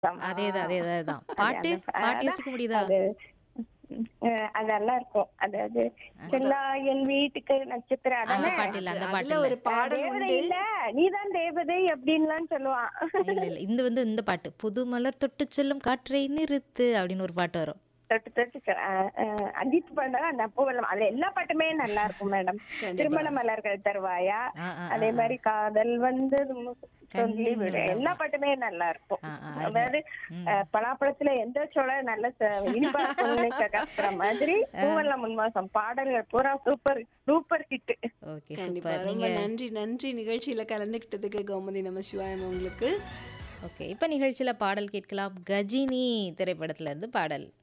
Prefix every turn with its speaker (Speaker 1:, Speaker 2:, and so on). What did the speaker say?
Speaker 1: அதேதான் அதேதான் பாட்டு
Speaker 2: அந்த-
Speaker 1: பாட்டு
Speaker 2: அதான்
Speaker 1: யோசிக்க முடியுதா
Speaker 2: அது அஹ், அது நல்லா இருக்கும் அதாவது செல்லா என் வீட்டுக்கு நட்சத்திரம்
Speaker 1: அந்த
Speaker 2: அதானே
Speaker 1: பாட்டு இல்ல அந்த
Speaker 3: அதுல
Speaker 1: பாட்டு
Speaker 3: ஒரு
Speaker 1: இல்ல
Speaker 3: பாடல்
Speaker 2: தேவதை
Speaker 3: உண்டு
Speaker 2: இல்ல நீதான் தேவதை அப்படின்லாம் சொல்லுவான்
Speaker 1: இல்ல இல்ல இந்த வந்து இந்த பாட்டு புது மலர் தொட்டு செல்லும் காற்றை நிறுத்து அப்படின்னு ஒரு பாட்டு வரும்
Speaker 2: தொட்டு தொட்டு சொ- அஹ், அஹ், அஜித் பண்ண அந்த பூவெல்லாம் அதுல எல்லா பாட்டுமே நல்லா இருக்கும் மேடம் திருமண மலர்கள் தருவாயா
Speaker 1: ஆ, ஆ,
Speaker 2: அதே மாதிரி காதல் வந்து சொல்லி விடு எல்லா பாட்டுமே நல்லா இருக்கும்
Speaker 1: ஆ, ஆ,
Speaker 2: அதாவது அஹ், பலாப்பழத்துல எந்த சோள நல்ல ச- இனிப்பா இருக்கும்னு கத்துற மாதிரி பூவெல்லாம் முன்மாசம் பாடல்கள் பூரா சூப்பர் சூப்பர் ஹிட்
Speaker 1: ஓகே
Speaker 3: கண்டிப்பா
Speaker 1: சூப்பர்
Speaker 3: ரொம்ப
Speaker 1: நீங்க
Speaker 3: நன்றி நன்றி நிகழ்ச்சியில கலந்துக்கிட்டதுக்கு கோமதி நம சிவாயம் உங்களுக்கு
Speaker 1: ஓகே இப்போ நிகழ்ச்சியில பாடல் கேட்கலாம் கஜினி திரைப்படத்துல இருந்து பாடல்